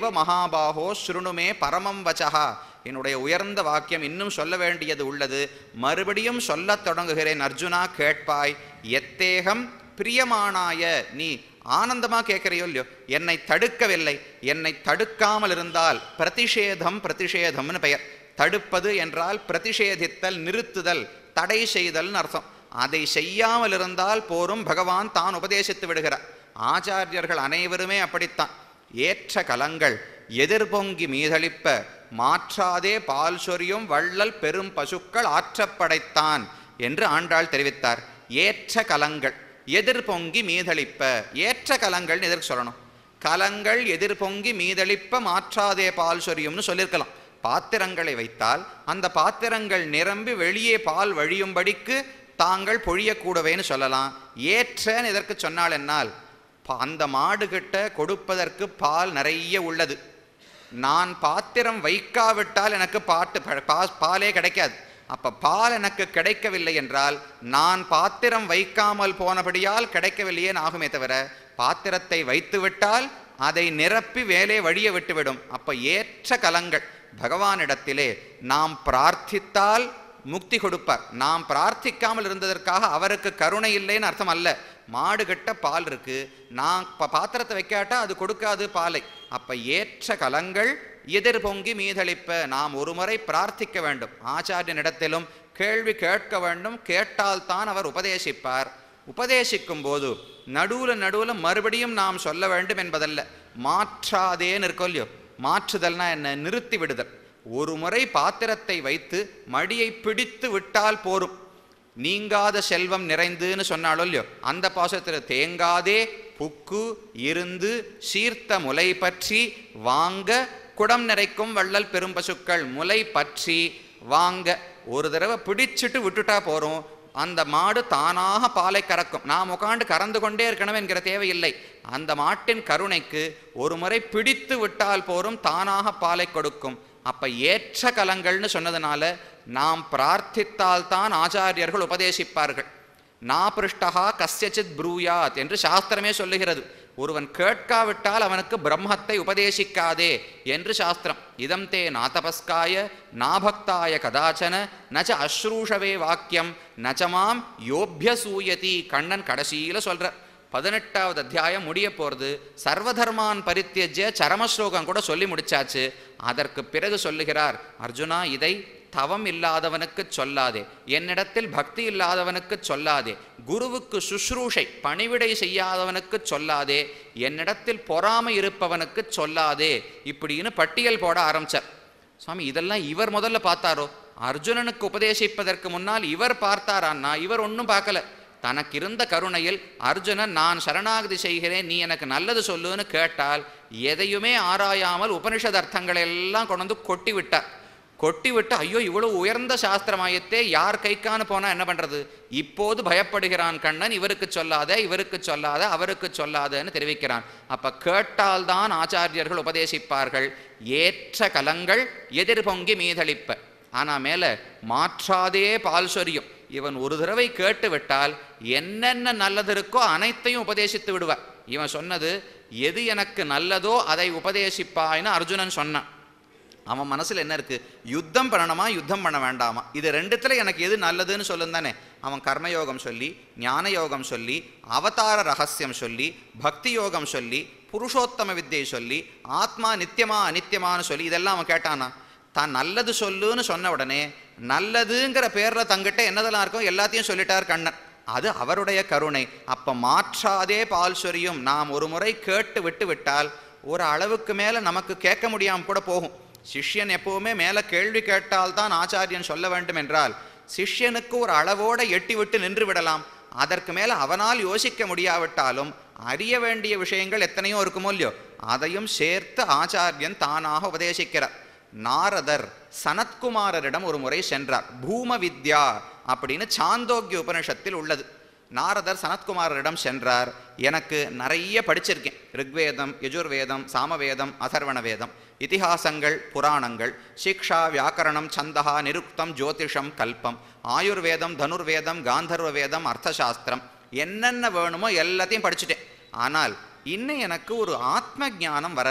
மகாபாகோ ஸ்ருணுமே பரமம் வச்சஹா என்னுடைய உயர்ந்த வாக்கியம் இன்னும் சொல்ல வேண்டியது உள்ளது மறுபடியும் சொல்லத் தொடங்குகிறேன் அர்ஜுனா கேட்பாய் எத்தேகம் பிரியமானாய நீ ஆனந்தமா கேட்கிறையோ இல்லையோ என்னை தடுக்கவில்லை என்னை தடுக்காமல் இருந்தால் பிரதிஷேதம் பிரதிஷேதம்னு பெயர் தடுப்பது என்றால் பிரதிஷேதித்தல் நிறுத்துதல் தடை செய்தல்னு அர்த்தம் அதை செய்யாமல் இருந்தால் போரும் பகவான் தான் உபதேசித்து விடுகிறார் ஆச்சாரியர்கள் அனைவருமே அப்படித்தான் ஏற்ற கலங்கள் எதிர்பொங்கி மீதளிப்ப மாற்றாதே பால் சொரியும் வள்ளல் பெரும் பசுக்கள் ஆற்றப்படைத்தான் என்று ஆண்டாள் தெரிவித்தார் ஏற்ற கலங்கள் எதிர்பொங்கி மீதளிப்ப ஏற்ற கலங்கள்னு எதற்கு சொல்லணும் கலங்கள் எதிர்பொங்கி மீதளிப்ப மாற்றாதே பால் சொரியும்னு சொல்லியிருக்கலாம் பாத்திரங்களை வைத்தால் அந்த பாத்திரங்கள் நிரம்பி வெளியே பால் வழியும்படிக்கு தாங்கள் பொழியக்கூடவேன்னு சொல்லலாம் ஏற்றன்னு எதற்கு சொன்னால் என்னால் பா- அந்த மாடுகிட்ட கொடுப்பதற்கு பால் நிறைய உள்ளது நான் பாத்திரம் வைக்காவிட்டால் எனக்கு பாட்டு ப- பா- பாலே கிடைக்காது அப்ப பால் எனக்கு கிடைக்கவில்லை என்றால் நான் பாத்திரம் வைக்காமல் போனபடியால் கிடைக்கவில்லையே ஆகுமே தவிர பாத்திரத்தை வைத்துவிட்டால் அதை நிரப்பி வேலே வழிய விட்டுவிடும் அப்ப ஏற்ற கலங்கள் பகவானிடத்திலே நாம் பிரார்த்தித்தால் முக்தி கொடுப்பார் நாம் பிரார்த்திக்காமல் இருந்ததற்காக அவருக்கு கருணை இல்லைன்னு அர்த்தம் அல்ல மாடு கட்ட பால் இருக்கு நான் ப- பாத்திரத்தை வைக்காட்டா அது கொடுக்காது பாலை அப்ப ஏற்ற கலங்கள் எதிர் பொங்கி மீதளிப்ப நாம் ஒருமுறை பிரார்த்திக்க வேண்டும் ஆச்சாரியனிடத்திலும் கேள்வி கேட்க வேண்டும் கேட்டால்தான் அவர் உபதேசிப்பார் உபதேசிக்கும் போது நடுவுல நடுவுல மறுபடியும் நாம் சொல்ல வேண்டும் என்பதல்ல மாற்றாதேன்னு இருக்கோ இல்லையோ மாற்றுதல்னா என்ன நிறுத்தி விடுதல் ஒரு முறை பாத்திரத்தை வைத்து மடியை பிடித்து விட்டால் போரும் நீங்காத செல்வம் நிறைந்துன்னு சொன்னாலும் இல்லையோ அந்த பாசத்தில் தேங்காதே புக்கு இருந்து சீர்த்த முலை பற்றி வாங்க குடம் நிறைக்கும் வள்ளல் பெரும்பசுக்கள் முலை பற்றி வாங்க ஒரு தடவை பிடிச்சிட்டு விட்டுட்டா போறோம் அந்த மாடு தானாக பாலை கறக்கும் நாம் உட்காந்து கறந்து கொண்டே இருக்கணும் என்கிற தேவையில்லை அந்த மாட்டின் கருணைக்கு ஒரு முறை பிடித்து விட்டால் போரும் தானாக பாலை கொடுக்கும் அப்ப ஏற்ற கலங்கள்னு சொன்னதுனால நாம் பிரார்த்தித்தால் தான் ஆச்சாரியர்கள் உபதேசிப்பார்கள் நாபிருஷ்டகா கஸ்யச்சித் ப்ரூயாத் என்று சாஸ்திரமே சொல்லுகிறது ஒருவன் கேட்காவிட்டால் அவனுக்கு பிரம்மத்தை உபதேசிக்காதே என்று சாஸ்திரம் இதம் தே நாதபஸ்காய நாபக்தாய கதாச்சன நச்ச அஸ்ரூஷவே வாக்கியம் நச்சமாம் யோபியசூயதி கண்ணன் கடைசியில சொல்ற பதினெட்டாவது அத்தியாயம் முடிய போகிறது சர்வதர்மான் பரித்தியஜ்ய சரமஸ்லோகம் கூட சொல்லி முடிச்சாச்சு அதற்கு பிறகு சொல்லுகிறார் அர்ஜுனா இதை தவம் இல்லாதவனுக்கு சொல்லாதே என்னிடத்தில் பக்தி இல்லாதவனுக்கு சொல்லாதே குருவுக்கு சுஷ்ரூஷை பணிவிடை செய்யாதவனுக்கு சொல்லாதே என்னிடத்தில் பொறாமை இருப்பவனுக்கு சொல்லாதே இப்படின்னு பட்டியல் போட ஆரம்பிச்சார் சுவாமி இதெல்லாம் இவர் முதல்ல பார்த்தாரோ அர்ஜுனனுக்கு உபதேசிப்பதற்கு முன்னால் இவர் பார்த்தாரான்னா இவர் ஒன்றும் பார்க்கல தனக்கு இருந்த கருணையில் அர்ஜுனன் நான் சரணாகதி செய்கிறேன் நீ எனக்கு நல்லது சொல்லுன்னு கேட்டால் எதையுமே ஆராயாமல் உபனிஷத் அர்த்தங்களை எல்லாம் கொண்டு வந்து கொட்டி விட்டார் கொட்டி விட்டு ஐயோ இவ்வளவு உயர்ந்த சாஸ்திரமாயத்தே யார் கைக்கான்னு போனா என்ன பண்றது இப்போது பயப்படுகிறான் கண்ணன் இவருக்கு சொல்லாத இவருக்கு சொல்லாத அவருக்கு சொல்லாதன்னு தெரிவிக்கிறான் அப்ப கேட்டால்தான் ஆச்சாரியர்கள் உபதேசிப்பார்கள் ஏற்ற கலங்கள் எதிர்பொங்கி மீதளிப்ப ஆனா மேல மாற்றாதே பால் சொரியும் இவன் ஒரு தடவை கேட்டு விட்டால் என்னென்ன நல்லது இருக்கோ அனைத்தையும் உபதேசித்து விடுவார் இவன் சொன்னது எது எனக்கு நல்லதோ அதை உபதேசிப்பாய்னு அர்ஜுனன் சொன்னான் அவன் மனசுல என்ன இருக்கு யுத்தம் பண்ணணுமா யுத்தம் பண்ண வேண்டாமா இது ரெண்டுத்துல எனக்கு எது நல்லதுன்னு சொல்லும் தானே அவன் கர்மயோகம் சொல்லி ஞான யோகம் சொல்லி அவதார ரகசியம் சொல்லி பக்தி யோகம் சொல்லி புருஷோத்தம வித்தியை சொல்லி ஆத்மா நித்தியமா அனித்தியமான்னு சொல்லி இதெல்லாம் அவன் கேட்டானா தான் நல்லது சொல்லுன்னு சொன்ன உடனே நல்லதுங்கிற பேர்ல தங்கிட்ட என்னதெல்லாம் இருக்கும் எல்லாத்தையும் சொல்லிட்டார் கண்ணன் அது அவருடைய கருணை அப்ப மாற்றாதே பால் சொரியும் நாம் ஒரு முறை கேட்டு விட்டு விட்டால் ஒரு அளவுக்கு மேல நமக்கு கேட்க முடியாம கூட போகும் சிஷ்யன் எப்பவுமே மேல கேள்வி கேட்டால் தான் ஆச்சாரியன் சொல்ல வேண்டும் என்றால் சிஷ்யனுக்கு ஒரு அளவோட எட்டி விட்டு நின்று விடலாம் அதற்கு மேல அவனால் யோசிக்க முடியாவிட்டாலும் அறிய வேண்டிய விஷயங்கள் எத்தனையோ இருக்குமோ இல்லையோ அதையும் சேர்த்து ஆச்சாரியன் தானாக உபதேசிக்கிறார் நாரதர் சனத்குமாரரிடம் ஒரு முறை சென்றார் பூம வித்யா அப்படின்னு சாந்தோக்கிய உபனிஷத்தில் உள்ளது நாரதர் சனத்குமாரரிடம் சென்றார் எனக்கு நிறைய படிச்சிருக்கேன் ரிக்வேதம் யஜுர்வேதம் சாமவேதம் அதர்வண வேதம் இதிகாசங்கள் புராணங்கள் சிக்ஷா வியாக்கரணம் சந்தகா நிருக்தம் ஜோதிஷம் கல்பம் ஆயுர்வேதம் தனுர்வேதம் காந்தர்வ வேதம் அர்த்தசாஸ்திரம் என்னென்ன வேணுமோ எல்லாத்தையும் படிச்சுட்டேன் ஆனால் இன்னும் எனக்கு ஒரு ஆத்ம ஞானம் வரல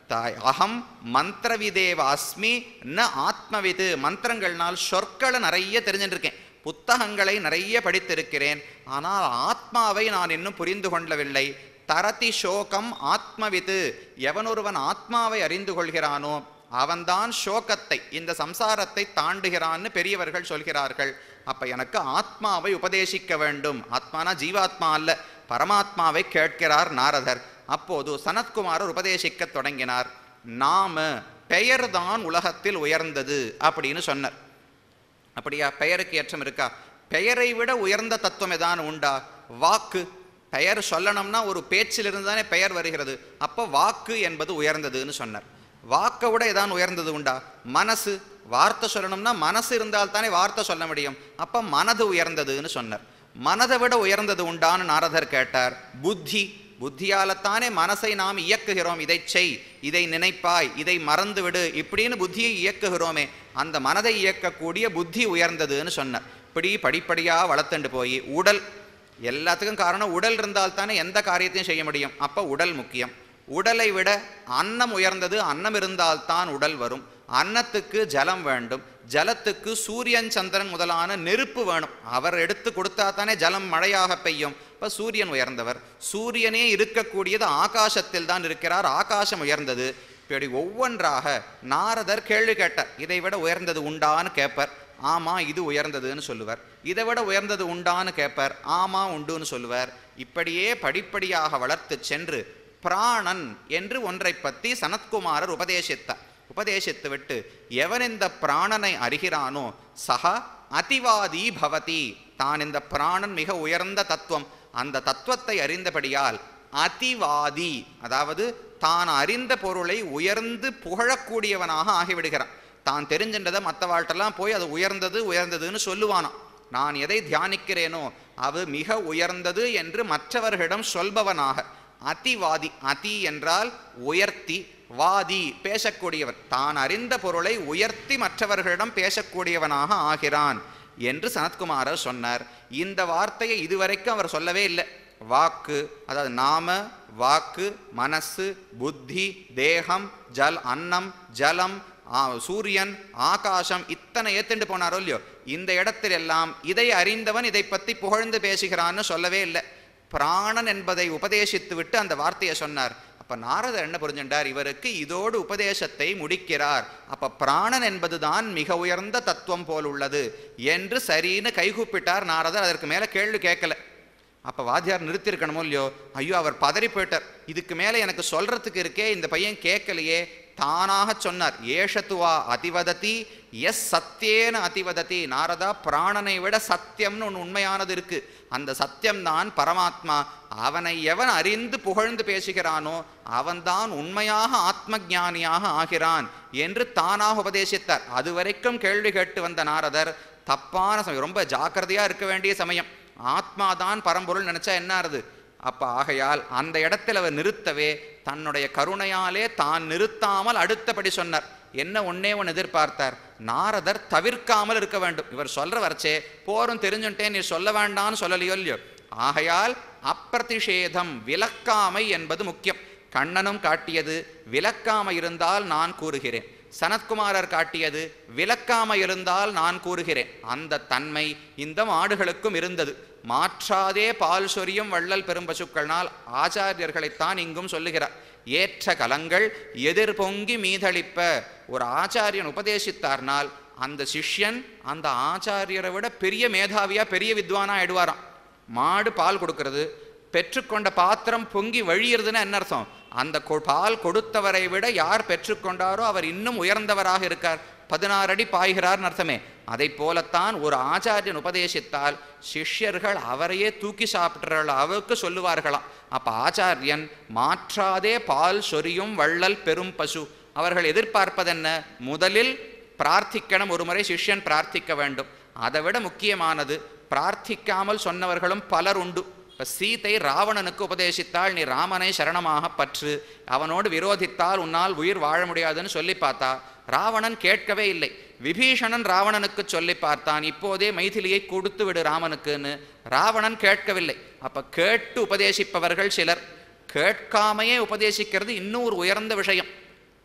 தாய் அகம் மந்திரவிதேவ அஸ்மி ந ஆத்மவிது மந்திரங்கள்னால் சொற்களை நிறைய தெரிஞ்சுருக்கேன் புத்தகங்களை நிறைய படித்திருக்கிறேன் ஆனால் ஆத்மாவை நான் இன்னும் புரிந்து கொள்ளவில்லை தரதி சோகம் ஆத்மவிது எவனொருவன் ஆத்மாவை அறிந்து கொள்கிறானோ அவன்தான் சோகத்தை இந்த சம்சாரத்தை தாண்டுகிறான்னு பெரியவர்கள் சொல்கிறார்கள் அப்ப எனக்கு ஆத்மாவை உபதேசிக்க வேண்டும் ஆத்மானா ஜீவாத்மா அல்ல பரமாத்மாவை கேட்கிறார் நாரதர் அப்போது சனத்குமாரர் உபதேசிக்க தொடங்கினார் நாம பெயர்தான் உலகத்தில் உயர்ந்தது அப்படின்னு சொன்னார் அப்படியா பெயருக்கு ஏற்றம் இருக்கா பெயரை விட உயர்ந்த தத்துவம் ஏதான் உண்டா வாக்கு பெயர் சொல்லணும்னா ஒரு பேச்சிலிருந்து தானே பெயர் வருகிறது அப்போ வாக்கு என்பது உயர்ந்ததுன்னு சொன்னார் வாக்கை விட ஏதான் உயர்ந்தது உண்டா மனசு வார்த்தை சொல்லணும்னா மனசு இருந்தால் தானே வார்த்தை சொல்ல முடியும் அப்போ மனது உயர்ந்ததுன்னு சொன்னார் மனதை விட உயர்ந்தது உண்டான்னு நாரதர் கேட்டார் புத்தி புத்தியாலத்தானே மனசை நாம் இயக்குகிறோம் இதை செய் இதை நினைப்பாய் இதை மறந்து விடு இப்படின்னு புத்தியை இயக்குகிறோமே அந்த மனதை இயக்கக்கூடிய புத்தி உயர்ந்ததுன்னு சொன்னார் இப்படி படிப்படியாக வளர்த்துண்டு போய் உடல் எல்லாத்துக்கும் காரணம் உடல் இருந்தால் தானே எந்த காரியத்தையும் செய்ய முடியும் அப்போ உடல் முக்கியம் உடலை விட அன்னம் உயர்ந்தது அன்னம் இருந்தால்தான் உடல் வரும் அன்னத்துக்கு ஜலம் வேண்டும் ஜலத்துக்கு சூரியன் சந்திரன் முதலான நெருப்பு வேணும் அவர் எடுத்து கொடுத்தா தானே ஜலம் மழையாக பெய்யும் இப்போ சூரியன் உயர்ந்தவர் சூரியனே இருக்கக்கூடியது ஆகாசத்தில் தான் இருக்கிறார் ஆகாசம் உயர்ந்தது இப்படி ஒவ்வொன்றாக நாரதர் கேள்வி கேட்டார் இதை விட உயர்ந்தது உண்டான்னு கேட்பார் ஆமா இது உயர்ந்ததுன்னு சொல்லுவார் இதை விட உயர்ந்தது உண்டான்னு கேட்பார் ஆமா உண்டுன்னு சொல்லுவார் இப்படியே படிப்படியாக வளர்த்து சென்று பிராணன் என்று ஒன்றை பற்றி சனத்குமாரர் உபதேசித்தார் உபதேசித்து விட்டு எவன் இந்த பிராணனை அறிகிறானோ சக அதிவாதி பவதி தான் இந்த பிராணன் மிக உயர்ந்த தத்துவம் அந்த தத்துவத்தை அறிந்தபடியால் அதிவாதி அதாவது தான் அறிந்த பொருளை உயர்ந்து புகழக்கூடியவனாக ஆகிவிடுகிறான் தான் தெரிஞ்சின்றதை மற்றவாழ்கிட்டெல்லாம் போய் அது உயர்ந்தது உயர்ந்ததுன்னு சொல்லுவானாம் நான் எதை தியானிக்கிறேனோ அது மிக உயர்ந்தது என்று மற்றவர்களிடம் சொல்பவனாக அதிவாதி அதி என்றால் உயர்த்தி வாதி பேசக்கூடியவர் தான் அறிந்த பொருளை உயர்த்தி மற்றவர்களிடம் பேசக்கூடியவனாக ஆகிறான் என்று சனத்குமாரர் சொன்னார் இந்த வார்த்தையை இதுவரைக்கும் அவர் சொல்லவே இல்லை வாக்கு அதாவது நாம வாக்கு மனசு புத்தி தேகம் ஜல் அன்னம் ஜலம் ஆ, சூரியன் ஆகாசம் இத்தனை ஏத்துண்டு போனாரோ இல்லையோ இந்த இடத்திலெல்லாம் இதை அறிந்தவன் இதை பற்றி புகழ்ந்து பேசுகிறான்னு சொல்லவே இல்லை பிராணன் என்பதை உபதேசித்து விட்டு அந்த வார்த்தையை சொன்னார் அப்ப நாரதர் என்ன புரிஞ்சுட்டார் இவருக்கு இதோடு உபதேசத்தை முடிக்கிறார் அப்ப பிராணன் என்பதுதான் மிக உயர்ந்த தத்துவம் போல் உள்ளது என்று சரின்னு கைகூப்பிட்டார் நாரதர் அதற்கு மேல கேள்வி கேட்கல அப்ப வாத்தியார் நிறுத்திருக்கணுமோ இல்லையோ ஐயோ அவர் பதறி போயிட்டார் இதுக்கு மேல எனக்கு சொல்றதுக்கு இருக்கே இந்த பையன் கேட்கலையே தானாக சொன்னார் ஏஷத்துவா அதிவததி எஸ் சத்தியேன அதிவததி நாரதா பிராணனை விட சத்தியம்னு ஒன்று உண்மையானது இருக்கு அந்த சத்தியம்தான் பரமாத்மா அவனை எவன் அறிந்து புகழ்ந்து பேசுகிறானோ அவன்தான் உண்மையாக ஆத்ம ஞானியாக ஆகிறான் என்று தானாக உபதேசித்தார் அதுவரைக்கும் கேள்வி கேட்டு வந்த நாரதர் தப்பான சமயம் ரொம்ப ஜாக்கிரதையா இருக்க வேண்டிய சமயம் ஆத்மாதான் பரம்பொருள் நினைச்சா என்ன ஆறுது அப்ப ஆகையால் அந்த இடத்தில் அவர் நிறுத்தவே தன்னுடைய கருணையாலே தான் நிறுத்தாமல் அடுத்தபடி சொன்னார் என்ன ஒன்னே ஒன்று எதிர்பார்த்தார் நாரதர் தவிர்க்காமல் இருக்க வேண்டும் இவர் சொல்ற வரச்சே போரும் தெரிஞ்சுட்டேன் நீ சொல்ல வேண்டாம்னு சொல்லலையோ இல்லையோ ஆகையால் அப்பிரதிஷேதம் விலக்காமை என்பது முக்கியம் கண்ணனும் காட்டியது விலக்காமை இருந்தால் நான் கூறுகிறேன் சனத்குமாரர் காட்டியது விலக்காம இருந்தால் நான் கூறுகிறேன் அந்த தன்மை இந்த மாடுகளுக்கும் இருந்தது மாற்றாதே பால் சொரியும் வள்ளல் பெரும்பசுக்கள்னால் ஆச்சாரியர்களைத்தான் இங்கும் சொல்லுகிறார் ஏற்ற கலங்கள் எதிர் பொங்கி மீதளிப்ப ஒரு ஆச்சாரியன் உபதேசித்தார்னால் அந்த சிஷ்யன் அந்த ஆச்சாரியரை விட பெரிய மேதாவியா பெரிய வித்வானா ஆயிடுவாராம் மாடு பால் கொடுக்கிறது பெற்றுக்கொண்ட பாத்திரம் பொங்கி வழியிறதுன்னா என்ன அர்த்தம் அந்த கொ- பால் கொடுத்தவரை விட யார் பெற்றுக்கொண்டாரோ அவர் இன்னும் உயர்ந்தவராக இருக்கார் பதினாறு அடி பாய்கிறார்னு அர்த்தமே அதை போலத்தான் ஒரு ஆச்சாரியன் உபதேசித்தால் சிஷ்யர்கள் அவரையே தூக்கி சாப்பிட்றாள் அவருக்கு சொல்லுவார்களாம் அப்ப ஆச்சாரியன் மாற்றாதே பால் சொரியும் வள்ளல் பெரும் பசு அவர்கள் எதிர்பார்ப்பதென்ன முதலில் பிரார்த்திக்கணும் ஒரு முறை சிஷ்யன் பிரார்த்திக்க வேண்டும் அதை விட முக்கியமானது பிரார்த்திக்காமல் சொன்னவர்களும் பலர் உண்டு இப்ப சீதை ராவணனுக்கு உபதேசித்தால் நீ ராமனை சரணமாக பற்று அவனோடு விரோதித்தால் உன்னால் உயிர் வாழ முடியாதுன்னு சொல்லி பார்த்தா ராவணன் கேட்கவே இல்லை விபீஷணன் ராவணனுக்கு சொல்லி பார்த்தான் இப்போதே மைதிலியை கொடுத்து விடு ராமனுக்குன்னு ராவணன் கேட்கவில்லை அப்ப கேட்டு உபதேசிப்பவர்கள் சிலர் கேட்காமையே உபதேசிக்கிறது இன்னும் ஒரு உயர்ந்த விஷயம்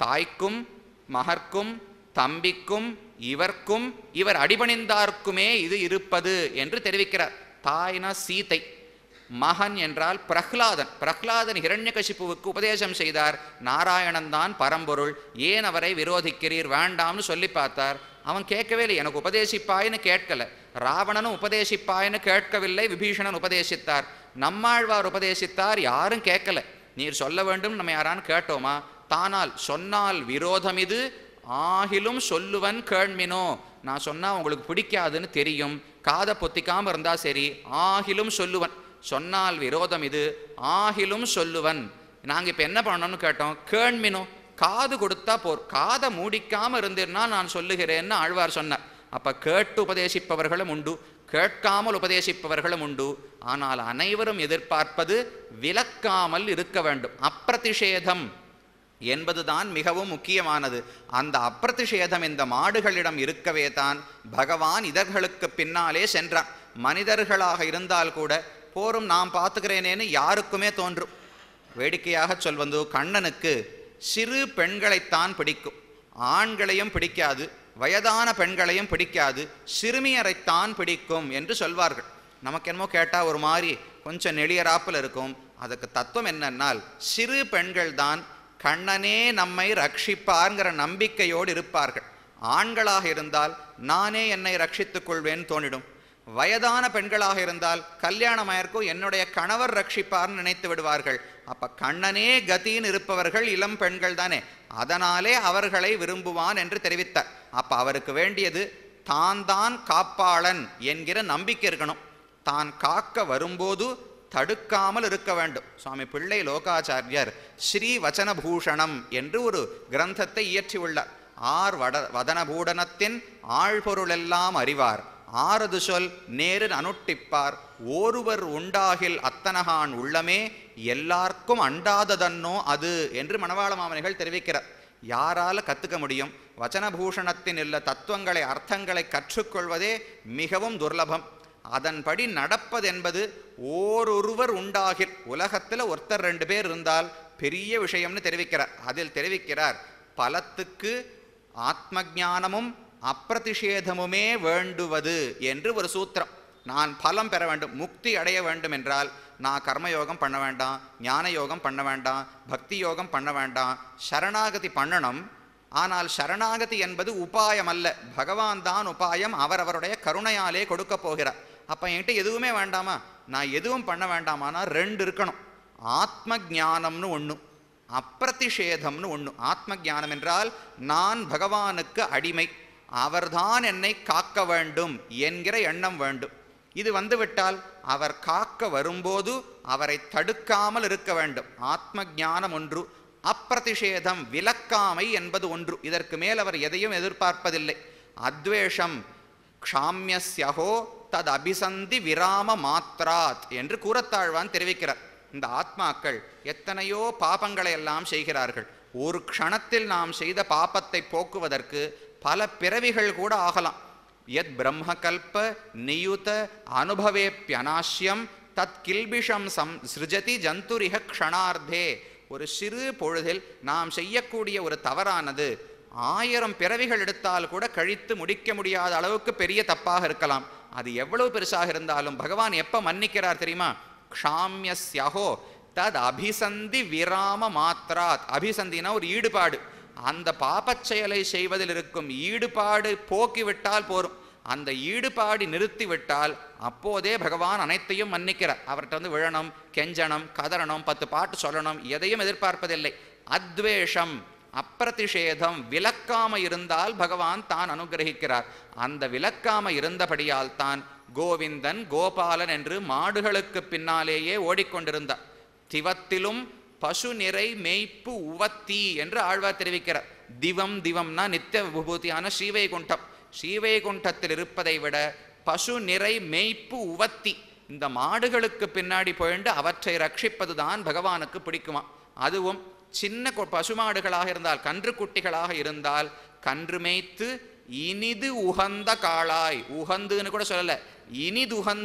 தாய்க்கும் மகர்க்கும் தம்பிக்கும் இவர்க்கும் இவர் அடிபணிந்தார்க்குமே இது இருப்பது என்று தெரிவிக்கிறார் தாய்னா சீதை மகன் என்றால் பிரஹ்லாதன் பிரஹ்லாதன் ஹிரண்யகசிப்புவுக்கு உபதேசம் செய்தார் நாராயணன் தான் பரம்பொருள் ஏன் அவரை விரோதிக்கிறீர் வேண்டாம்னு சொல்லி பார்த்தார் அவன் கேட்கவே இல்லை எனக்கு உபதேசிப்பாய்னு கேட்கல ராவணனும் உபதேசிப்பாய்னு கேட்கவில்லை விபீஷணன் உபதேசித்தார் நம்மாழ்வார் உபதேசித்தார் யாரும் கேட்கல நீர் சொல்ல வேண்டும் நம்ம யாரான்னு கேட்டோமா தானால் சொன்னால் விரோதம் இது ஆகிலும் சொல்லுவன் கேள்மினோ நான் சொன்னா உங்களுக்கு பிடிக்காதுன்னு தெரியும் காதை பொத்திக்காம இருந்தா சரி ஆகிலும் சொல்லுவன் சொன்னால் விரோதம் இது ஆகிலும் சொல்லுவன் நாங்க இப்ப என்ன பண்ணணும்னு கேட்டோம் கேள்மினோ காது கொடுத்தா போர் காதை மூடிக்காம இருந்தீர்னா நான் சொல்லுகிறேன்னு ஆழ்வார் சொன்னார் அப்ப கேட்டு உபதேசிப்பவர்களும் உண்டு கேட்காமல் உபதேசிப்பவர்களும் உண்டு ஆனால் அனைவரும் எதிர்பார்ப்பது விலக்காமல் இருக்க வேண்டும் அப்பிரதிஷேதம் என்பதுதான் மிகவும் முக்கியமானது அந்த அப்பிரதிஷேதம் இந்த மாடுகளிடம் இருக்கவே தான் பகவான் இதர்களுக்கு பின்னாலே சென்றான் மனிதர்களாக இருந்தால் கூட போரும் நான் பார்த்துக்கிறேனேன்னு யாருக்குமே தோன்றும் வேடிக்கையாக சொல்வது கண்ணனுக்கு சிறு பெண்களைத்தான் பிடிக்கும் ஆண்களையும் பிடிக்காது வயதான பெண்களையும் பிடிக்காது சிறுமியரைத்தான் பிடிக்கும் என்று சொல்வார்கள் நமக்கு என்னமோ கேட்டால் ஒரு மாதிரி கொஞ்சம் நெளியராப்பில் இருக்கும் அதுக்கு தத்துவம் என்னன்னால் சிறு பெண்கள் தான் கண்ணனே நம்மை ரட்சிப்பார்ங்கிற நம்பிக்கையோடு இருப்பார்கள் ஆண்களாக இருந்தால் நானே என்னை ரட்சித்துக் கொள்வேன் தோணிடும் வயதான பெண்களாக இருந்தால் கல்யாணமாயிருக்கும் என்னுடைய கணவர் ரட்சிப்பார்னு நினைத்து விடுவார்கள் அப்ப கண்ணனே கதின்னு இருப்பவர்கள் இளம் பெண்கள் தானே அதனாலே அவர்களை விரும்புவான் என்று தெரிவித்தார் அப்ப அவருக்கு வேண்டியது தான் தான் காப்பாளன் என்கிற நம்பிக்கை இருக்கணும் தான் காக்க வரும்போது தடுக்காமல் இருக்க வேண்டும் சுவாமி பிள்ளை லோகாச்சாரியர் ஸ்ரீ வச்சனபூஷணம் என்று ஒரு கிரந்தத்தை இயற்றியுள்ளார் ஆர் வட வதனபூடனத்தின் ஆழ்பொருளெல்லாம் அறிவார் ஆறது சொல் நேரு அனுட்டிப்பார் ஒருவர் உண்டாகில் அத்தனகான் உள்ளமே எல்லாருக்கும் அண்டாததன்னோ அது என்று மணவாள மாமனிகள் தெரிவிக்கிறார் யாரால கத்துக்க முடியும் வச்சனபூஷணத்தின் உள்ள தத்துவங்களை அர்த்தங்களை கற்றுக்கொள்வதே மிகவும் துர்லபம் அதன்படி நடப்பதென்பது ஓரொருவர் உண்டாகில் உலகத்தில் ஒருத்தர் ரெண்டு பேர் இருந்தால் பெரிய விஷயம்னு தெரிவிக்கிறார் அதில் தெரிவிக்கிறார் பலத்துக்கு ஆத்ம ஞானமும் அப்பிரதிஷேதமுமே வேண்டுவது என்று ஒரு சூத்திரம் நான் பலம் பெற வேண்டும் முக்தி அடைய வேண்டும் என்றால் நான் கர்மயோகம் பண்ண வேண்டாம் ஞான யோகம் பண்ண வேண்டாம் பக்தி யோகம் பண்ண வேண்டாம் சரணாகதி பண்ணணும் ஆனால் சரணாகதி என்பது உபாயம் அல்ல பகவான் தான் உபாயம் அவர் அவருடைய கருணையாலே கொடுக்க போகிறார் அப்ப என்கிட்ட எதுவுமே வேண்டாமா நான் எதுவும் பண்ண வேண்டாமானா ரெண்டு இருக்கணும் ஆத்ம ஞானம்னு ஒன்று அப்பிரதிஷேதம்னு ஒன்று ஆத்ம ஞானம் என்றால் நான் பகவானுக்கு அடிமை அவர்தான் என்னை காக்க வேண்டும் என்கிற எண்ணம் வேண்டும் இது வந்துவிட்டால் அவர் காக்க வரும்போது அவரை தடுக்காமல் இருக்க வேண்டும் ஆத்ம ஞானம் ஒன்று அப்பிரதிஷேதம் விலக்காமை என்பது ஒன்று இதற்கு மேல் அவர் எதையும் எதிர்பார்ப்பதில்லை அத்வேஷம் க்ஷாமியஸ்யஹோ தத் அபிசந்தி விராம மாத்ராத் என்று கூறத்தாழ்வான் தெரிவிக்கிறார் இந்த ஆத்மாக்கள் எத்தனையோ பாபங்களை எல்லாம் செய்கிறார்கள் ஒரு க்ஷணத்தில் நாம் செய்த பாபத்தை போக்குவதற்கு பல பிறவிகள் கூட ஆகலாம் யத் பிரம்மகல்ப நியுத அனுபவேப்பியனாஷ்யம் தத் கில்பிஷம் சம் சிருஜதி ஜந்துரிக க்ஷணார்த்தே ஒரு சிறு பொழுதில் நாம் செய்யக்கூடிய ஒரு தவறானது ஆயிரம் பிறவிகள் எடுத்தால் கூட கழித்து முடிக்க முடியாத அளவுக்கு பெரிய தப்பாக இருக்கலாம் அது எவ்வளவு பெருசாக இருந்தாலும் பகவான் எப்ப மன்னிக்கிறார் தெரியுமா க்ஷாமியஸ்யஹோ தத் அபிசந்தி விராம மாத்ராத் அபிசந்தினா ஒரு ஈடுபாடு அந்த பாபச் செயலை செய்வதில் இருக்கும் ஈடுபாடு போக்கிவிட்டால் போரும் அந்த ஈடுபாடு நிறுத்திவிட்டால் அப்போதே பகவான் அனைத்தையும் மன்னிக்கிறார் அவர்கிட்ட வந்து விழணும் கெஞ்சணும் கதறணும் பத்து பாட்டு சொல்லணும் எதையும் எதிர்பார்ப்பதில்லை அத்வேஷம் அப்பிரதிஷேதம் விலக்காம இருந்தால் பகவான் தான் அனுகிரகிக்கிறார் அந்த விலக்காம இருந்தபடியால் தான் கோவிந்தன் கோபாலன் என்று மாடுகளுக்கு பின்னாலேயே ஓடிக்கொண்டிருந்தார் திவத்திலும் பசு நிறை மேய்ப்பு உவத்தி என்று ஆழ்வார் தெரிவிக்கிறார் திவம் திவம்னா நித்திய விபூதியான ஸ்ரீவைகுண்டம் ஸ்ரீவைகுண்டத்தில் இருப்பதை விட பசு நிறை மேய்ப்பு உவத்தி இந்த மாடுகளுக்கு பின்னாடி போயிண்டு அவற்றை ரட்சிப்பது தான் பகவானுக்கு பிடிக்குமா அதுவும் சின்ன கொ- பசுமாடுகளாக இருந்தால் கன்று குட்டிகளாக இருந்தால் கன்று மேய்த்து இனிது உகந்த காளாய் உகந்துன்னு கூட சொல்லல இனிது உகந்து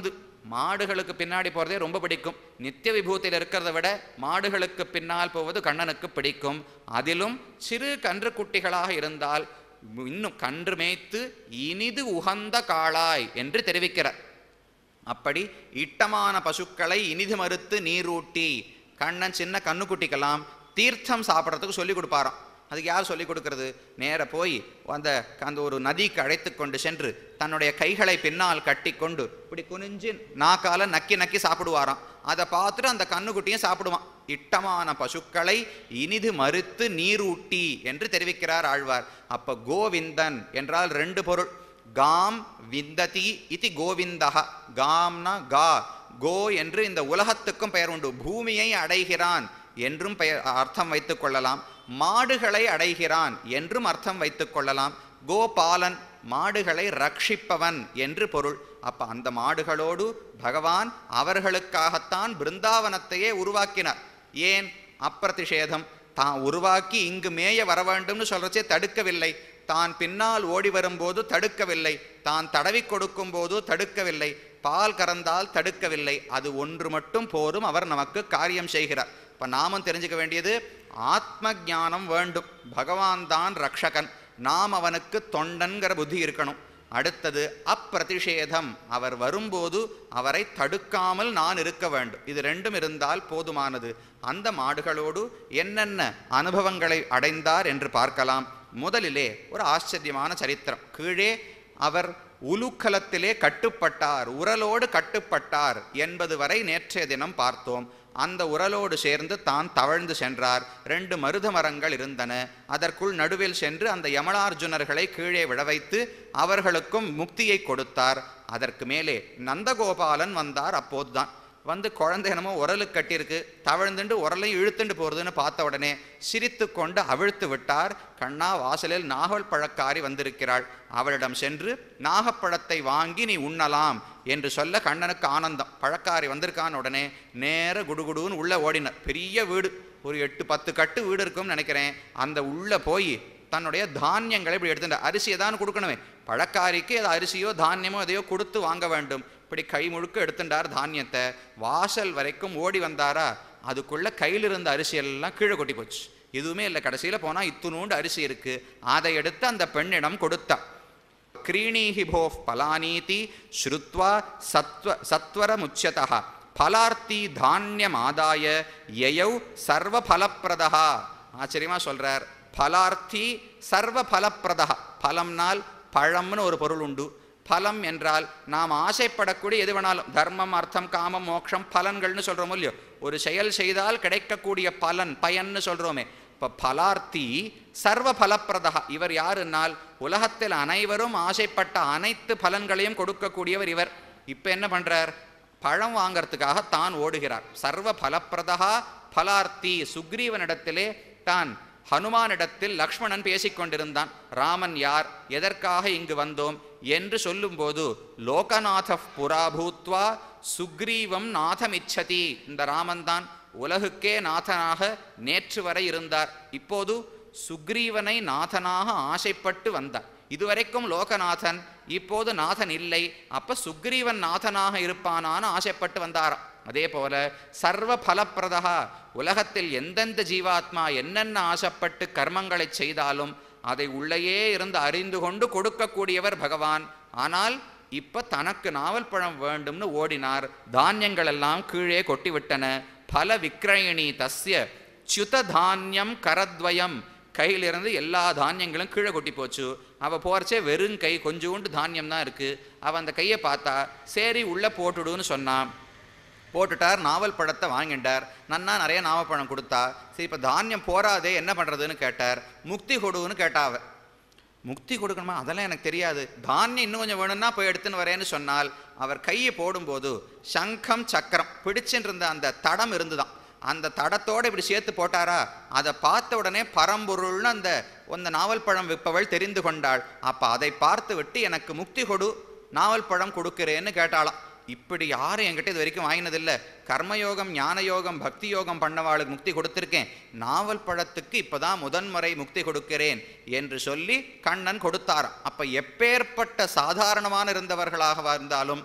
மாடுகளுக்கு பின்னாடி போகிறதே ரொம்ப பிடிக்கும் நித்திய விபூதியில் இருக்கிறத விட மாடுகளுக்கு பின்னால் போவது கண்ணனுக்கு பிடிக்கும் அதிலும் சிறு கன்று குட்டிகளாக இருந்தால் இன்னும் கன்று மேய்த்து இனிது உகந்த காளாய் என்று தெரிவிக்கிறார் அப்படி இட்டமான பசுக்களை இனிது மறுத்து நீரூட்டி கண்ணன் சின்ன கண்ணுக்குட்டிக்கெல்லாம் தீர்த்தம் சாப்பிட்றதுக்கு சொல்லி கொடுப்பாராம் அதுக்கு யார் சொல்லி கொடுக்கறது நேர போய் அந்த அந்த ஒரு நதிக்கு அழைத்து கொண்டு சென்று தன்னுடைய கைகளை பின்னால் கட்டி கொண்டு இப்படி குனிஞ்சு நாக்கால நக்கி நக்கி சாப்பிடுவாராம் அதை பார்த்துட்டு அந்த கண்ணுக்குட்டியும் சாப்பிடுவான் இட்டமான பசுக்களை இனிது மறுத்து நீரூட்டி என்று தெரிவிக்கிறார் ஆழ்வார் அப்ப கோவிந்தன் என்றால் ரெண்டு பொருள் காம் விந்ததி இதி கோவிந்தக காம்னா கா கோ என்று இந்த உலகத்துக்கும் பெயர் உண்டு பூமியை அடைகிறான் என்றும் பெயர் அர்த்தம் வைத்துக் கொள்ளலாம் மாடுகளை அடைகிறான் என்றும் அர்த்தம் வைத்துக் கொள்ளலாம் கோபாலன் மாடுகளை ரட்சிப்பவன் என்று பொருள் அப்ப அந்த மாடுகளோடு பகவான் அவர்களுக்காகத்தான் பிருந்தாவனத்தையே உருவாக்கினார் ஏன் அப்பிரதிஷேதம் தான் உருவாக்கி இங்கு மேய வர வேண்டும்னு சொல்றச்சே தடுக்கவில்லை தான் பின்னால் ஓடி வரும்போது தடுக்கவில்லை தான் தடவி கொடுக்கும் போது தடுக்கவில்லை பால் கறந்தால் தடுக்கவில்லை அது ஒன்று மட்டும் போதும் அவர் நமக்கு காரியம் செய்கிறார் இப்ப நாமும் தெரிஞ்சுக்க வேண்டியது ஆத்ம ஞானம் வேண்டும் பகவான் தான் ரக்ஷகன் நாம் அவனுக்கு தொண்டன்கிற புத்தி இருக்கணும் அடுத்தது அப்பிரதிஷேதம் அவர் வரும்போது அவரை தடுக்காமல் நான் இருக்க வேண்டும் இது ரெண்டும் இருந்தால் போதுமானது அந்த மாடுகளோடு என்னென்ன அனுபவங்களை அடைந்தார் என்று பார்க்கலாம் முதலிலே ஒரு ஆச்சரியமான சரித்திரம் கீழே அவர் உலுக்கலத்திலே கட்டுப்பட்டார் உரலோடு கட்டுப்பட்டார் என்பது வரை நேற்றைய தினம் பார்த்தோம் அந்த உரலோடு சேர்ந்து தான் தவழ்ந்து சென்றார் ரெண்டு மருத மரங்கள் இருந்தன அதற்குள் நடுவில் சென்று அந்த யமலார்ஜுனர்களை கீழே விழ வைத்து அவர்களுக்கும் முக்தியை கொடுத்தார் அதற்கு மேலே நந்தகோபாலன் வந்தார் அப்போதுதான் வந்து குழந்தை என்னமோ உரலுக்கு கட்டியிருக்கு தவழ்ந்துண்டு உரலையும் இழுத்துண்டு போகிறதுன்னு பார்த்த உடனே சிரித்து கொண்டு அவிழ்த்து விட்டார் கண்ணா வாசலில் நாகல் பழக்காரி வந்திருக்கிறாள் அவளிடம் சென்று நாகப்பழத்தை வாங்கி நீ உண்ணலாம் என்று சொல்ல கண்ணனுக்கு ஆனந்தம் பழக்காரி வந்திருக்கான உடனே நேர குடுகுடுன்னு உள்ள ஓடினார் பெரிய வீடு ஒரு எட்டு பத்து கட்டு வீடு இருக்கும்னு நினைக்கிறேன் அந்த உள்ள போய் தன்னுடைய தானியங்களை இப்படி எடுத்துட்டு அரிசியை தான் கொடுக்கணுமே பழக்காரிக்கு ஏதோ அரிசியோ தானியமோ எதையோ கொடுத்து வாங்க வேண்டும் இப்படி கை முழுக்க எடுத்துட்டார் தானியத்தை வாசல் வரைக்கும் ஓடி வந்தாரா அதுக்குள்ள கையில் இருந்த அரிசி எல்லாம் கீழே கொட்டி போச்சு எதுவுமே இல்லை கடைசியில் போனால் இத்துணூண்டு அரிசி இருக்கு அதை எடுத்து அந்த பெண்ணிடம் கொடுத்தா கிரீணீஹி போஃப் பலானீதி ஸ்ருத்வா சத்வ சத்வரமுச்சதா பலார்த்தி தானியம் ஆதாய யயௌ சர்வ பலப்பிரதா ஆச்சரியமா சொல்றார் பலார்த்தி சர்வ பலப்பிரதா பலம்னால் பழம்னு ஒரு பொருள் உண்டு பலம் என்றால் நாம் ஆசைப்படக்கூடிய எது வேணாலும் தர்மம் அர்த்தம் காமம் மோட்சம் பலன்கள்னு சொல்றோம் இல்லையோ ஒரு செயல் செய்தால் கிடைக்கக்கூடிய பலன் பயன்னு சொல்றோமே இப்போ பலார்த்தி சர்வ பலப்பிரதா இவர் யாருன்னால் உலகத்தில் அனைவரும் ஆசைப்பட்ட அனைத்து பலன்களையும் கொடுக்கக்கூடியவர் இவர் இப்போ என்ன பண்றார் பழம் வாங்கறதுக்காக தான் ஓடுகிறார் சர்வ பலப்பிரதா பலார்த்தி சுக்ரீவனிடத்திலே தான் ஹனுமானிடத்தில் லக்ஷ்மணன் பேசிக்கொண்டிருந்தான் ராமன் யார் எதற்காக இங்கு வந்தோம் என்று சொல்லும்போது லோகநாத புராபூத்வா சுக்ரீவம் நாதமிச்சதி இந்த ராமன் தான் உலகுக்கே நாதனாக நேற்று வரை இருந்தார் இப்போது சுக்ரீவனை நாதனாக ஆசைப்பட்டு வந்தார் இதுவரைக்கும் லோகநாதன் இப்போது நாதன் இல்லை அப்ப சுக்ரீவன் நாதனாக இருப்பானான்னு ஆசைப்பட்டு வந்தாராம் அதே போல சர்வ பலப்பிரதா உலகத்தில் எந்தெந்த ஜீவாத்மா என்னென்ன ஆசைப்பட்டு கர்மங்களை செய்தாலும் அதை உள்ளேயே இருந்து அறிந்து கொண்டு கொடுக்கக்கூடியவர் பகவான் ஆனால் இப்ப தனக்கு நாவல் பழம் வேண்டும்னு ஓடினார் தானியங்கள் எல்லாம் கீழே கொட்டி விட்டன பல விக்ரயணி தஸ்ய ச்சுத தானியம் கரத்வயம் கையிலிருந்து எல்லா தானியங்களும் கீழே கொட்டி போச்சு அவள் போகிறச்சே வெறும் கை கொஞ்சோண்டு தானியம் தான் இருக்குது அவள் அந்த கையை பார்த்தா சரி உள்ளே போட்டுடுன்னு சொன்னான் போட்டுட்டார் நாவல் பழத்தை வாங்கிட்டார் நன்னா நிறைய நாவப்பழம் கொடுத்தா சரி இப்போ தானியம் போராதே என்ன பண்ணுறதுன்னு கேட்டார் முக்தி கொடுன்னு கேட்டா அவ முக்தி கொடுக்கணுமா அதெல்லாம் எனக்கு தெரியாது தானியம் இன்னும் கொஞ்சம் வேணும்னா போய் எடுத்துன்னு வரேன்னு சொன்னால் அவர் கையை போடும்போது சங்கம் சக்கரம் பிடிச்சுட்டு இருந்த அந்த தடம் இருந்துதான் அந்த தடத்தோடு இப்படி சேர்த்து போட்டாரா அதை பார்த்த உடனே பரம்பொருள்னு அந்த அந்த நாவல் பழம் விற்பவள் தெரிந்து கொண்டாள் அப்போ அதை பார்த்து விட்டு எனக்கு முக்தி கொடு நாவல் பழம் கொடுக்கிறேன்னு கேட்டாளாம் இப்படி யாரும் என்கிட்ட இது வரைக்கும் வாங்கினதில்லை கர்மயோகம் ஞான யோகம் பக்தி யோகம் பண்ணவாளுக்கு முக்தி கொடுத்திருக்கேன் நாவல் பழத்துக்கு இப்பதான் முதன்முறை முக்தி கொடுக்கிறேன் என்று சொல்லி கண்ணன் கொடுத்தாராம் அப்ப எப்பேற்பட்ட சாதாரணமான இருந்தவர்களாக இருந்தாலும்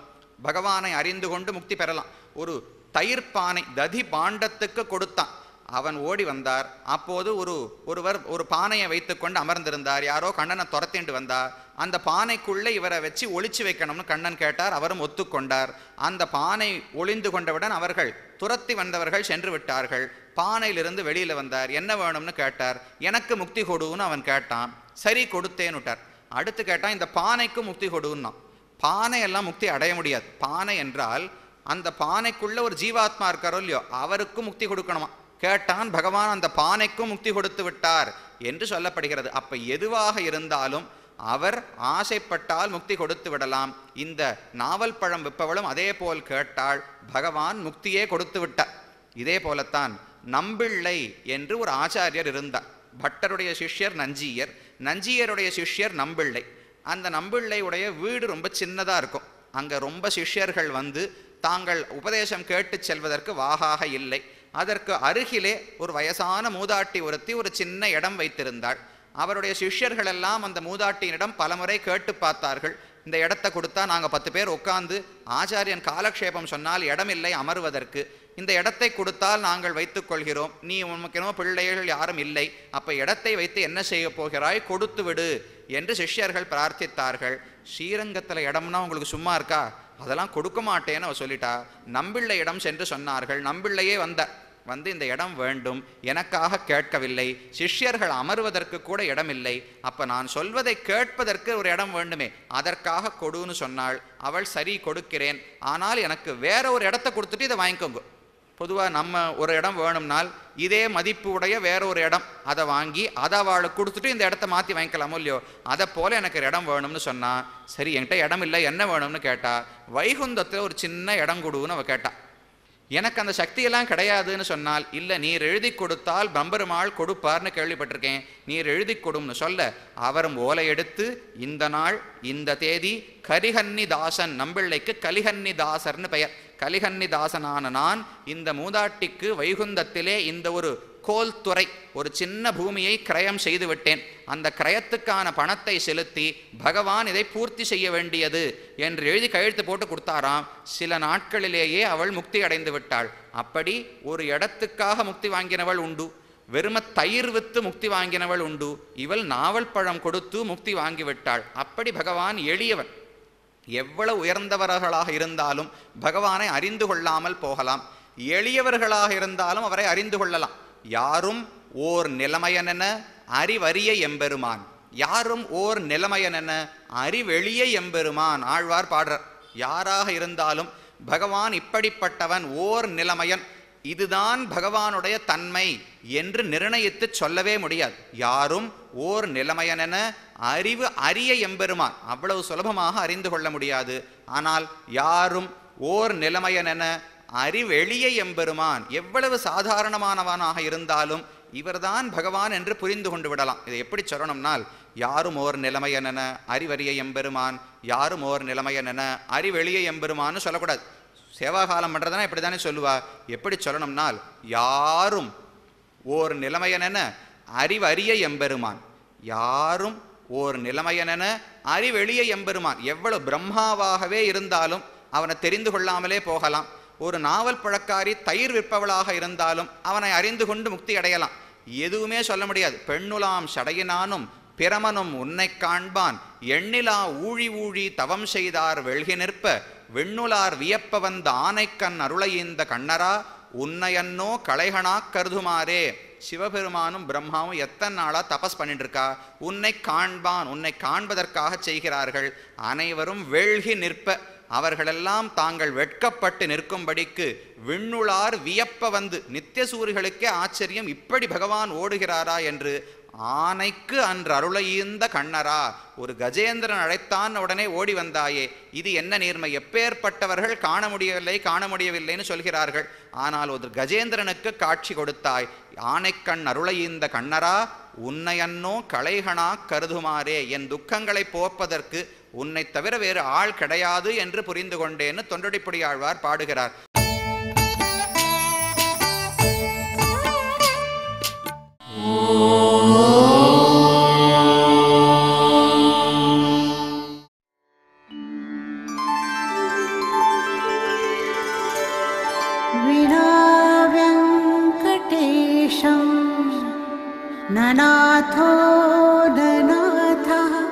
பகவானை அறிந்து கொண்டு முக்தி பெறலாம் ஒரு தயிர் பானை ததி பாண்டத்துக்கு கொடுத்தான் அவன் ஓடி வந்தார் அப்போது ஒரு ஒருவர் ஒரு பானையை வைத்துக்கொண்டு அமர்ந்திருந்தார் யாரோ கண்ணனை துரத்திண்டு வந்தார் அந்த பானைக்குள்ளே இவரை வச்சு ஒளிச்சு வைக்கணும்னு கண்ணன் கேட்டார் அவரும் ஒத்துக்கொண்டார் அந்த பானை ஒளிந்து கொண்டவுடன் அவர்கள் துரத்தி வந்தவர்கள் சென்று விட்டார்கள் பானையிலிருந்து வெளியில வந்தார் என்ன வேணும்னு கேட்டார் எனக்கு முக்தி கொடுன்னு அவன் கேட்டான் சரி கொடுத்தேன்னு விட்டார் அடுத்து கேட்டான் இந்த பானைக்கு முக்தி கொடுன்னான் பானை எல்லாம் முக்தி அடைய முடியாது பானை என்றால் அந்த பானைக்குள்ள ஒரு ஜீவாத்மா இருக்காரோ இல்லையோ அவருக்கும் முக்தி கொடுக்கணுமா கேட்டான் பகவான் அந்த பானைக்கும் முக்தி கொடுத்து விட்டார் என்று சொல்லப்படுகிறது அப்ப எதுவாக இருந்தாலும் அவர் ஆசைப்பட்டால் முக்தி கொடுத்து விடலாம் இந்த நாவல் பழம் விற்பவளும் அதே போல் கேட்டாள் பகவான் முக்தியே கொடுத்து விட்டார் இதே போலத்தான் நம்பிள்ளை என்று ஒரு ஆச்சாரியர் இருந்தார் பட்டருடைய சிஷ்யர் நஞ்சியர் நஞ்சியருடைய சிஷ்யர் நம்பிள்ளை அந்த நம்பிள்ளையுடைய வீடு ரொம்ப சின்னதாக இருக்கும் அங்கே ரொம்ப சிஷ்யர்கள் வந்து தாங்கள் உபதேசம் கேட்டு செல்வதற்கு வாகாக இல்லை அதற்கு அருகிலே ஒரு வயசான மூதாட்டி ஒருத்தி ஒரு சின்ன இடம் வைத்திருந்தாள் அவருடைய சிஷ்யர்கள் எல்லாம் அந்த மூதாட்டியினிடம் பலமுறை கேட்டு பார்த்தார்கள் இந்த இடத்த கொடுத்தா நாங்கள் பத்து பேர் உட்கார்ந்து ஆச்சாரியன் காலக்ஷேபம் சொன்னால் இடமில்லை அமர்வதற்கு இந்த இடத்தை கொடுத்தால் நாங்கள் வைத்துக் கொள்கிறோம் நீ உனக்கு என்னமோ பிள்ளைகள் யாரும் இல்லை அப்ப இடத்தை வைத்து என்ன செய்ய போகிறாய் கொடுத்து விடு என்று சிஷ்யர்கள் பிரார்த்தித்தார்கள் ஸ்ரீரங்கத்தில் இடம்னா உங்களுக்கு சும்மா இருக்கா அதெல்லாம் கொடுக்க மாட்டேன்னு அவ சொல்லிட்டா நம்பிள்ளை இடம் சென்று சொன்னார்கள் நம்பிள்ளையே வந்த வந்து இந்த இடம் வேண்டும் எனக்காக கேட்கவில்லை சிஷ்யர்கள் அமர்வதற்கு கூட இடமில்லை அப்ப நான் சொல்வதை கேட்பதற்கு ஒரு இடம் வேண்டுமே அதற்காக கொடுன்னு சொன்னாள் அவள் சரி கொடுக்கிறேன் ஆனால் எனக்கு வேற ஒரு இடத்த கொடுத்துட்டு இதை வாங்கிக்கோங்க பொதுவாக நம்ம ஒரு இடம் வேணும்னால் இதே மதிப்பு உடைய வேற ஒரு இடம் அதை வாங்கி அதை அவளுக்கு கொடுத்துட்டு இந்த இடத்த மாற்றி வாங்கிக்கலாமோ இல்லையோ அதை போல எனக்கு ஒரு இடம் வேணும்னு சொன்னா சரி என்கிட்ட இடம் இல்லை என்ன வேணும்னு கேட்டா வைகுந்தத்தில் ஒரு சின்ன இடம் கொடுன்னு அவ கேட்டா எனக்கு அந்த சக்தியெல்லாம் கிடையாதுன்னு சொன்னால் இல்லை நீர் எழுதி கொடுத்தால் பம்பெருமாள் கொடுப்பார்னு கேள்விப்பட்டிருக்கேன் நீர் எழுதி கொடும்னு சொல்ல அவரும் ஓலை எடுத்து இந்த நாள் இந்த தேதி கரிகன்னி தாசன் நம்பிள்ளைக்கு கலிகன்னி தாசர்னு பெயர் கலிகன்னி தாசனான நான் இந்த மூதாட்டிக்கு வைகுந்தத்திலே இந்த ஒரு கோல் துறை ஒரு சின்ன பூமியை கிரயம் செய்து விட்டேன் அந்த கிரயத்துக்கான பணத்தை செலுத்தி பகவான் இதை பூர்த்தி செய்ய வேண்டியது என்று எழுதி கையெழுத்து போட்டு கொடுத்தாராம் சில நாட்களிலேயே அவள் முக்தி அடைந்து விட்டாள் அப்படி ஒரு இடத்துக்காக முக்தி வாங்கினவள் உண்டு வெறும தயிர் வித்து முக்தி வாங்கினவள் உண்டு இவள் நாவல் பழம் கொடுத்து முக்தி வாங்கிவிட்டாள் அப்படி பகவான் எளியவன் எவ்வளவு உயர்ந்தவர்களாக இருந்தாலும் பகவானை அறிந்து கொள்ளாமல் போகலாம் எளியவர்களாக இருந்தாலும் அவரை அறிந்து கொள்ளலாம் யாரும் ஓர் நிலைமையனென அறிவறிய எம்பெருமான் யாரும் ஓர் நிலைமையனென அறிவெளிய எம்பெருமான் ஆழ்வார் பாடுறார் யாராக இருந்தாலும் பகவான் இப்படிப்பட்டவன் ஓர் நிலைமையன் இதுதான் பகவானுடைய தன்மை என்று நிர்ணயித்து சொல்லவே முடியாது யாரும் ஓர் நிலைமையனென அறிவு அறிய எம்பெருமான் அவ்வளவு சுலபமாக அறிந்து கொள்ள முடியாது ஆனால் யாரும் ஓர் நிலைமையனென அறிவெளிய எம்பெருமான் எவ்வளவு சாதாரணமானவனாக இருந்தாலும் இவர்தான் பகவான் என்று புரிந்து கொண்டு விடலாம் இதை எப்படி சொல்லணும்னால் யாரும் ஓர் நிலைமையனென அறிவறிய எம்பெருமான் யாரும் ஓர் நிலைமையனென அறிவெளிய எம்பெருமான்னு சொல்லக்கூடாது சேவாகாலம் பண்ணுறதுனா இப்படி தானே சொல்லுவா எப்படி சொல்லணும்னால் யாரும் ஓர் நிலைமையனென அறிவறிய எம்பெருமான் யாரும் ஓர் நிலைமையனென அறிவெளிய எம்பெருமான் எவ்வளவு பிரம்மாவாகவே இருந்தாலும் அவனை தெரிந்து கொள்ளாமலே போகலாம் ஒரு நாவல் பழக்காரி தயிர் விற்பவளாக இருந்தாலும் அவனை அறிந்து கொண்டு முக்தி அடையலாம் எதுவுமே சொல்ல முடியாது பெண்ணுலாம் சடையினானும் பிரமனும் உன்னை காண்பான் எண்ணிலா ஊழி ஊழி தவம் செய்தார் வெள்கி நிற்ப வெண்ணுலார் வியப்ப வந்த ஆனைக்கண் அருளையீந்த கண்ணரா உன்னையன்னோ களைகனா கருதுமாறே சிவபெருமானும் பிரம்மாவும் எத்தனை நாளா தபஸ் பண்ணிட்டு இருக்கா உன்னை காண்பான் உன்னை காண்பதற்காக செய்கிறார்கள் அனைவரும் வெள்கி நிற்ப அவர்களெல்லாம் தாங்கள் வெட்கப்பட்டு நிற்கும்படிக்கு விண்ணுளார் வியப்ப வந்து நித்தியசூரிகளுக்கே ஆச்சரியம் இப்படி பகவான் ஓடுகிறாரா என்று ஆனைக்கு அன்று அருளையீந்த கண்ணரா ஒரு கஜேந்திரன் அழைத்தான் உடனே ஓடி வந்தாயே இது என்ன நீர்மை எப்பேற்பட்டவர்கள் காண முடியவில்லை காண முடியவில்லைன்னு சொல்கிறார்கள் ஆனால் ஒரு கஜேந்திரனுக்கு காட்சி கொடுத்தாய் ஆனைக்கண் அருளையீந்த கண்ணரா உன்னையன்னோ களைகனா கருதுமாறே என் துக்கங்களை போப்பதற்கு உன்னை தவிர வேறு ஆள் கிடையாது என்று புரிந்து கொண்டேன்னு தொண்டடிப்படி ஆழ்வார் பாடுகிறார் अनाथो दनाथः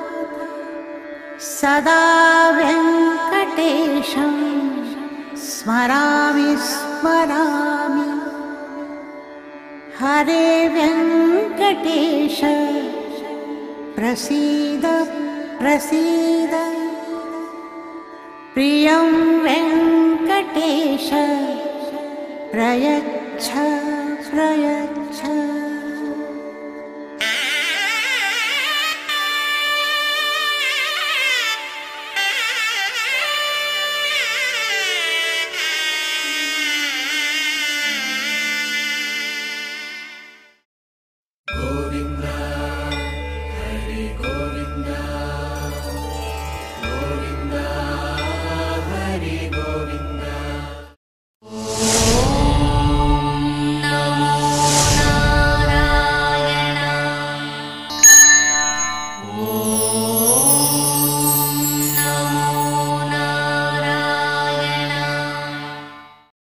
सदा वेङ्कटेशं स्मरामि स्मरामि हरे वेङ्कटेश प्रसीद प्रसीद प्रियं वेङ्कटेश प्रयच्छ प्रयच्छ